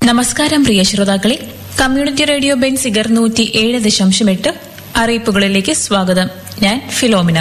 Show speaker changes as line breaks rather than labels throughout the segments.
നമസ്കാരം പ്രിയ ശ്രോതാക്കളെ community radio Benziger നൂറ്റി ഏഴ് ദശാംശം എട്ട് അറിയിപ്പുകളിലേക്ക് സ്വാഗതം ഞാൻ ഫിലോമിന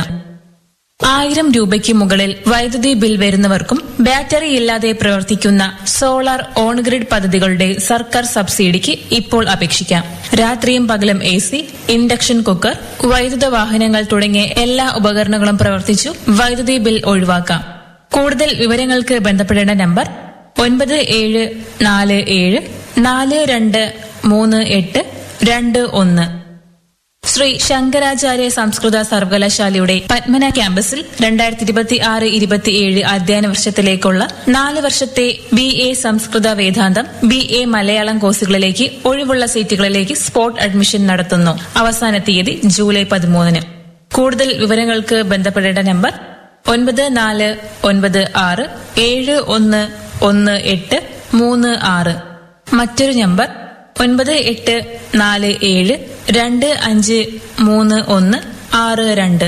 ആയിരം രൂപയ്ക്ക് മുകളിൽ വൈദ്യുതി ബിൽ വരുന്നവർക്കും ബാറ്ററി ഇല്ലാതെ പ്രവർത്തിക്കുന്ന സോളാർ ഓൺ ഗ്രിഡ് പദ്ധതികളുടെ സർക്കാർ സബ്സിഡിക്ക് ഇപ്പോൾ അപേക്ഷിക്കാം രാത്രിയും പകലും എ സി ഇൻഡക്ഷൻ കുക്കർ വൈദ്യുത വാഹനങ്ങൾ തുടങ്ങിയ എല്ലാ ഉപകരണങ്ങളും പ്രവർത്തിച്ചു വൈദ്യുതി ബിൽ ഒഴിവാക്കാം കൂടുതൽ വിവരങ്ങൾക്ക് ബന്ധപ്പെടേണ്ട നമ്പർ ഒൻപത് ഏഴ് നാല് ഏഴ് നാല് രണ്ട് മൂന്ന് എട്ട് രണ്ട് ഒന്ന് ശ്രീ ശങ്കരാചാര്യ സംസ്കൃത സർവകലാശാലയുടെ പത്മന ക്യാമ്പസിൽ രണ്ടായിരത്തി ഇരുപത്തി ആറ് ഇരുപത്തിയേഴ് അധ്യയന വർഷത്തിലേക്കുള്ള നാല് വർഷത്തെ ബി എ സംസ്കൃത വേദാന്തം ബി എ മലയാളം കോഴ്സുകളിലേക്ക് ഒഴിവുള്ള സീറ്റുകളിലേക്ക് സ്പോട്ട് അഡ്മിഷൻ നടത്തുന്നു അവസാന തീയതി ജൂലൈ പതിമൂന്നിന് കൂടുതൽ വിവരങ്ങൾക്ക് ബന്ധപ്പെടേണ്ട നമ്പർ ഒൻപത് നാല് ഒൻപത് ആറ് ഏഴ് ഒന്ന് ഒന്ന് എട്ട് മൂന്ന് ആറ് മറ്റൊരു നമ്പർ ഒൻപത് എട്ട് നാല് ഏഴ് രണ്ട് അഞ്ച് മൂന്ന് ഒന്ന് ആറ് രണ്ട്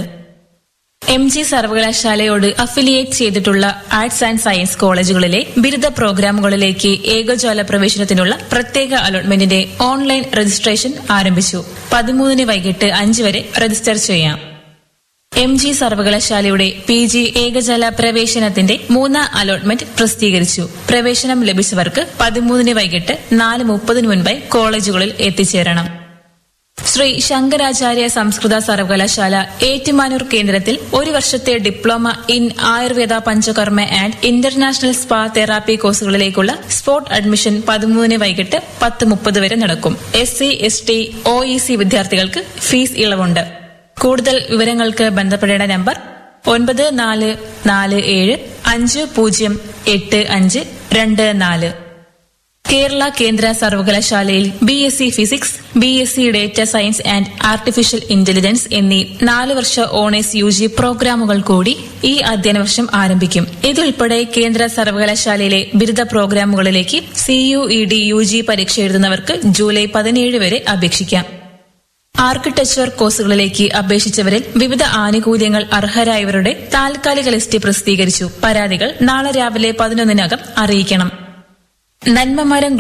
എം ജി സർവകലാശാലയോട് അഫിലിയേറ്റ് ചെയ്തിട്ടുള്ള ആർട്സ് ആൻഡ് സയൻസ് കോളേജുകളിലെ ബിരുദ പ്രോഗ്രാമുകളിലേക്ക് ഏകജാല പ്രവേശനത്തിനുള്ള പ്രത്യേക അലോട്ട്മെന്റിന്റെ ഓൺലൈൻ രജിസ്ട്രേഷൻ ആരംഭിച്ചു പതിമൂന്നിന് വൈകിട്ട് അഞ്ച് വരെ രജിസ്റ്റർ ചെയ്യാം എം ജി സർവകലാശാലയുടെ പി ജി ഏകജാല പ്രവേശനത്തിന്റെ മൂന്നാം അലോട്ട്മെന്റ് പ്രസിദ്ധീകരിച്ചു പ്രവേശനം ലഭിച്ചവർക്ക് പതിമൂന്നിന് വൈകിട്ട് നാല് മുപ്പതിന് മുൻപായി കോളേജുകളിൽ എത്തിച്ചേരണം ശ്രീ ശങ്കരാചാര്യ സംസ്കൃത സർവകലാശാല ഏറ്റുമാനൂർ കേന്ദ്രത്തിൽ ഒരു വർഷത്തെ diploma in Ayurveda Panchakarma and international spa therapy കോഴ്സുകളിലേക്കുള്ള സ്പോട്ട് അഡ്മിഷൻ പതിമൂന്നിന് വൈകിട്ട് പത്ത് മുപ്പത് വരെ നടക്കും S C S T O E C വിദ്യാർത്ഥികൾക്ക് ഫീസ് ഇളവുണ്ട് കൂടുതൽ വിവരങ്ങൾക്ക് ബന്ധപ്പെടേണ്ട നമ്പർ ഒൻപത് നാല് നാല് ഏഴ് അഞ്ച് പൂജ്യം എട്ട് അഞ്ച് രണ്ട് നാല് കേരള കേന്ദ്ര സർവകലാശാലയിൽ B S C physics B S C data science and artificial intelligence എന്നീ നാല് വർഷ ഓണേഴ്സ് യു ജി പ്രോഗ്രാമുകൾ കൂടി ഈ അധ്യയന വർഷം ആരംഭിക്കും ഇതുൾപ്പെടെ കേന്ദ്ര സർവകലാശാലയിലെ ബിരുദ പ്രോഗ്രാമുകളിലേക്ക് C U E T U G പരീക്ഷ എഴുതുന്നവർക്ക് ജൂലൈ പതിനേഴ് വരെ അപേക്ഷിക്കാം ആർക്കിടെക്ചർ കോഴ്സുകളിലേക്ക് അപേക്ഷിച്ചവരിൽ വിവിധ ആനുകൂല്യങ്ങൾ അർഹരായവരുടെ താൽക്കാലിക ലിസ്റ്റ് പ്രസിദ്ധീകരിച്ചു പരാതികൾ നാളെ രാവിലെ പതിനൊന്നിനകം അറിയിക്കണം നന്മമരം